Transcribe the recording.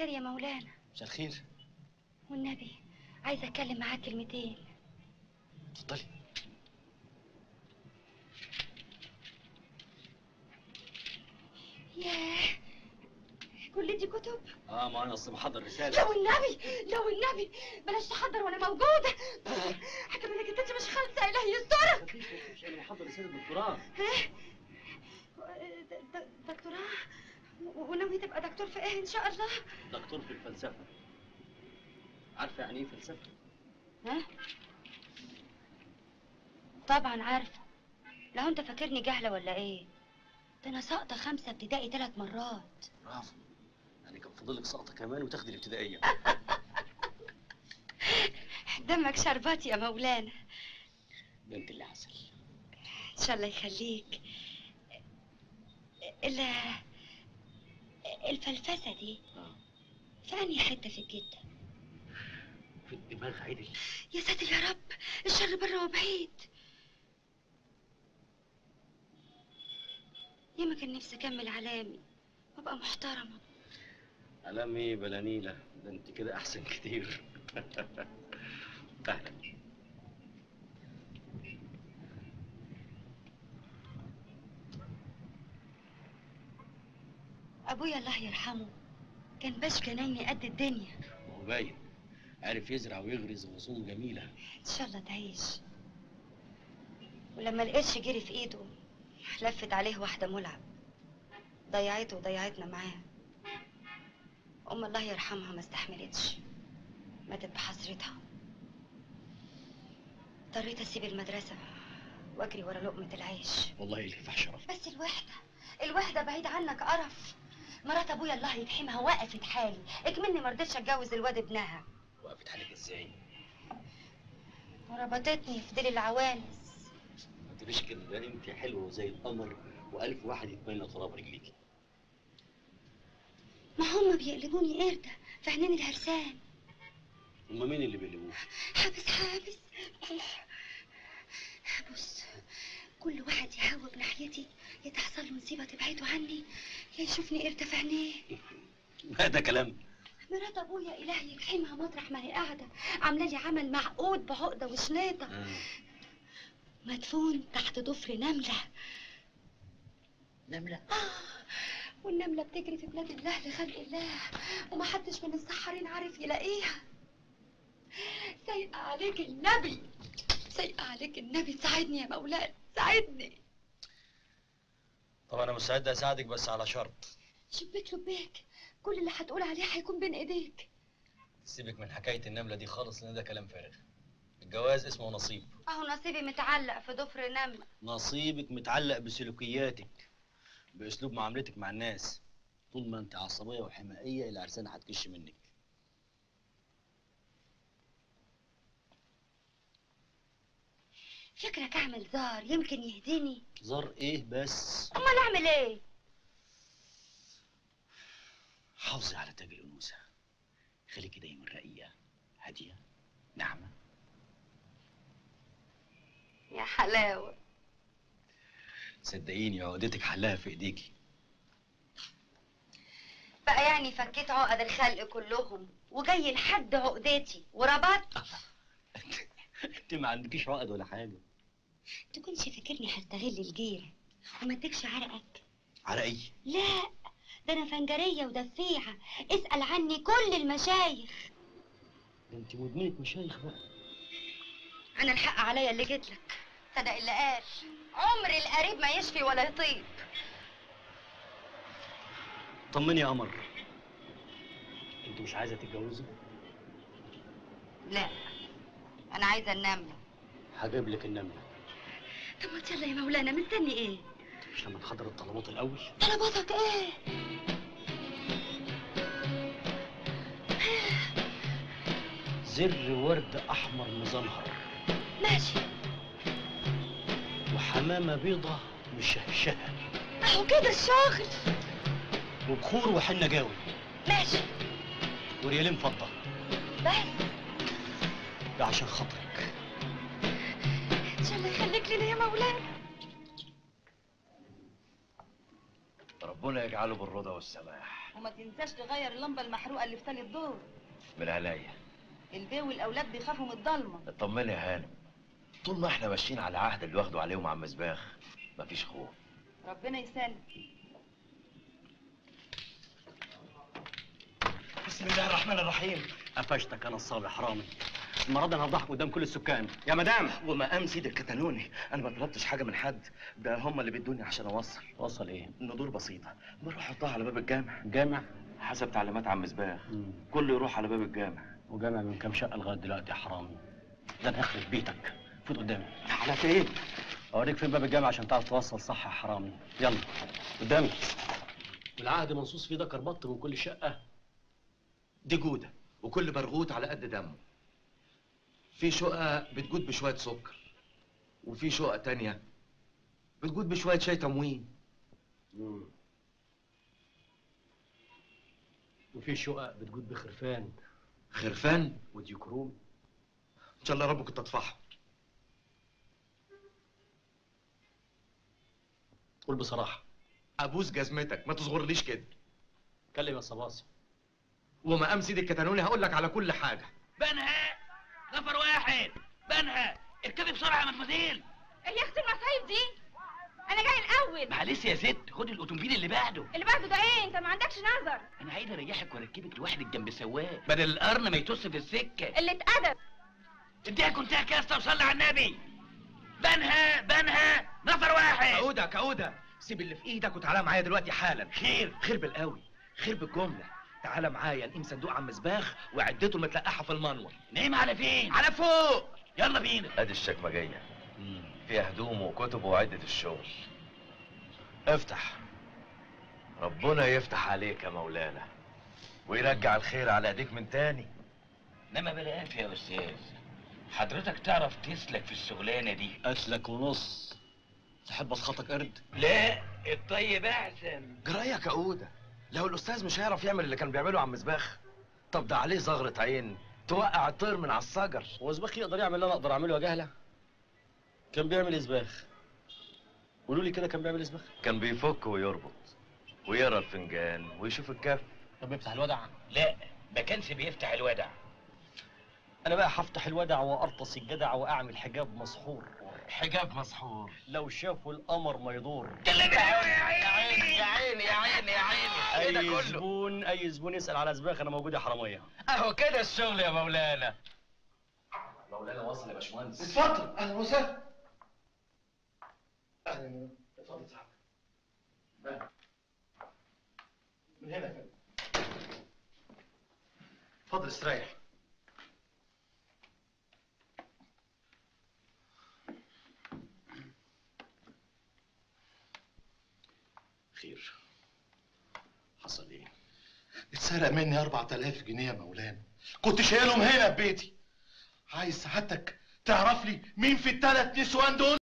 الخير يا مولانا مساء الخير والنبي عايزه اتكلم معاك كلمتين اتفضلي ياه كل دي كتب اه ما انا اصل محضر رساله لو النبي لو النبي بلاش تحضر وانا موجوده حكم انك انت مش خالصه الهي يسترك انا محضر رساله دكتوراه د- د- دكتوراه و- وناوي تبقى دكتور في ايه ان شاء الله دكتور في الفلسفه عارفه يعني ايه فلسفه ها طبعا عارفه لو انت فاكرني جهله ولا ايه ده انا ساقطه خمسه ابتدائي ثلاث مرات برافو يعني كان فاضل لك سقطه كمان وتاخدي الابتدائيه دمك شربات يا مولانا بنت اللي عسل ان شاء الله يخليك الا الفلفسه دي آه. في انهي حته في الجده في الدماغ عدل يا ساتر يا رب الشر بره وبعيد ياما كان نفسي اكمل علامي وابقى محترمه علامي بلا نيله ده انت كده احسن كتير اهلا ابويا الله يرحمه كان باش جنايني قد الدنيا وهو باين عارف يزرع ويغرز غصون جميله ان شاء الله تعيش ولما القرش جري في ايده لفت عليه واحده ملعب ضيعته وضيعتنا معاه ام الله يرحمها ما استحملتش ماتت بحسرتها اضطريت اسيب المدرسه واجري ورا لقمه العيش والله اللي يفح شرف بس الوحده الوحده بعيد عنك قرف مرات ابويا الله يرحمها وقفت حالي اكملني ما رضيتش اتجوز الواد ابنها وقفت حالك ازاي وربطتني في ديل العوانس ما تقوليش كده ده انت حلوه زي القمر والف واحد يتمنى تراب رجليكي ما هم بيقلبوني قردة في عينين الهرسان هما مين اللي بيقلبوه حابس حابس بص كل واحد يهوب ناحيتي يا تحصل له نصيبة تبعده عني يا يشوفني قردة في عينيه هذا كلام مرات ابويا الهي يرحمها مطرح ما هي قاعدة عاملة لي عمل معقود بعقدة وشنيطة آه. مدفون تحت ضفر نملة نملة والنملة بتجري في بلاد الله لخلق الله ومحدش من السحارين عارف يلاقيها سايقة عليك النبي سايقة عليك النبي ساعدني يا مولانا ساعدني طب انا مستعد اساعدك بس على شرط شبيك لبيك كل اللي هتقول عليه هيكون بين ايديك سيبك من حكايه النمله دي خالص لان ده كلام فارغ الجواز اسمه نصيب اهو نصيبي متعلق في ضفر نملة نصيبك متعلق بسلوكياتك باسلوب معاملتك مع الناس طول ما انت عصبيه وحمائيه العرسانه هتكش منك فكرك اعمل زار يمكن يهديني زار ايه بس امال اعمل ايه حافظي على تاج الانوثه خليكي دايما رقيقه هاديه ناعمه يا حلاوة صدقيني عقدتك حلها في ايديكي بقى يعني فكيت عقد الخلق كلهم وجاي لحد عقدتي وربطت انت ما عندكيش عقد ولا حاجه تكونش فاكرني هستغل الجيرة وما اديكش عرقك على ايه لا ده انا فنجرية ودفيعة اسأل عني كل المشايخ ده انت مدمنه مشايخ بقى انا الحق عليا اللي جيت لك صدق اللي قال عمر القريب ما يشفي ولا يطيب طمني يا قمر انت مش عايزه تتجوزي لا انا عايزة النملة هجيب لك النمله طب ما يلا يا مولانا مستني ايه مش لما نحضر الطلبات الاول طلباتك ايه زر ورد احمر مزنهر ماشي وحمامه بيضه مشهشهه اهو كده الشغل وبخور وحنه جاوي ماشي وريالين فضه بس ده عشان خاطرك ان شاء الله يخليك لنا يا مولانا ربنا يجعله بالرضا والسماح وما تنساش تغير اللمبه المحروقه اللي في تاني الدور من عينيا البيه والاولاد بيخافوا من الضلمه اطمني يا هانم طول ما احنا ماشيين على عهد اللي واخده عليهم عم مزباخ مفيش خوف ربنا يسلم بسم الله الرحمن الرحيم قفشتك انا الصابي حرامي المره دي انا هفضحك قدام كل السكان يا مدام ومقام سيد الكتالوني انا ما طلبتش حاجه من حد ده هم اللي بيدوني عشان اوصل وصل ايه ندور بسيطه بروح احطها على باب الجامع جامع حسب تعليمات عم مزباخ كله يروح على باب الجامع وجامع من كام شقه لغايه دلوقتي يا حرامي ده انا هخرب بيتك فوت قدامي على فين اوريك فين باب الجامع عشان تعرف توصل صح يا حرامي يلا قدامي والعهد منصوص فيه ده كربط من كل شقه دي جودة وكل برغوت على قد دمه في شقة بتجود بشوية سكر وفي شقة تانية بتجود بشوية شاي تموين وفي شقق بتجود بخرفان خرفان وديكروم ان شاء الله ربك تطفحه قول بصراحه ابوس جزمتك ما تصغرليش كده اتكلم يا صباصي ومقام سيد الكتانوني هقول لك على كل حاجة بنها نفر واحد بنها اركبي بسرعه يا مدمزيل يا اختي المصايب دي انا جاي الاول معلش يا ست خدي الاوتوموبيل اللي بعده اللي بعده ده ايه انت ما عندكش نظر انا عايز اريحك واركبك لوحدك جنب سواق بدل القرن ما يتوس في السكه اللي اتأدب اديها كنتها كاسه وصلي على النبي بنها بنها نفر واحد كعودة كعودة سيب اللي في ايدك وتعالى معايا دلوقتي حالا خير خير بالقوي خير بالجملة تعالى معايا نقيم صندوق عم مزباخ وعدته المتلقحة في المنور نايم على فين على فوق يلا بينا ادي الشكمجيه فيها هدوم وكتب وعده الشغل افتح ربنا يفتح عليك يا مولانا ويرجع الخير على ايديك من تاني انما بلاش يا استاذ حضرتك تعرف تسلك في الشغلانه دي اسلك ونص تحب اسخطك قرد لا الطيب احسن جرايه كعودة لو الاستاذ مش هيعرف يعمل اللي كان بيعمله عم مزباخ طب ده عليه زغرة عين توقع الطير من على الشجر هو زباخ يقدر يعمل اللي انا اقدر اعمله يا جهله كان بيعمل ازباخ قولوا لي كده كان بيعمل ازباخ كان بيفك ويربط ويقرا الفنجان ويشوف الكف طب يفتح الودع لا ما كانش بيفتح الودع انا بقى هفتح الودع وارطس الجدع واعمل حجاب مسحور حجاب مسحور لو شافوا القمر ما يدور كلمني يا يا عيني يا عيني يا عيني يا عيني ايه ده اي كله زبون اي زبون يسال على زباخ انا موجود يا حراميه اهو كده الشغل يا مولانا مولانا واصل يا باشمهندس اتفضل اهلا وسهلا اهلا اتفضل صاحبي من هنا يا فندم اتفضل استريح خير حصل ايه اتسرق مني 4000 جنيه يا مولانا كنت شايلهم هنا في بيتي عايز سعادتك تعرف لي مين في الثلاث نسوان دول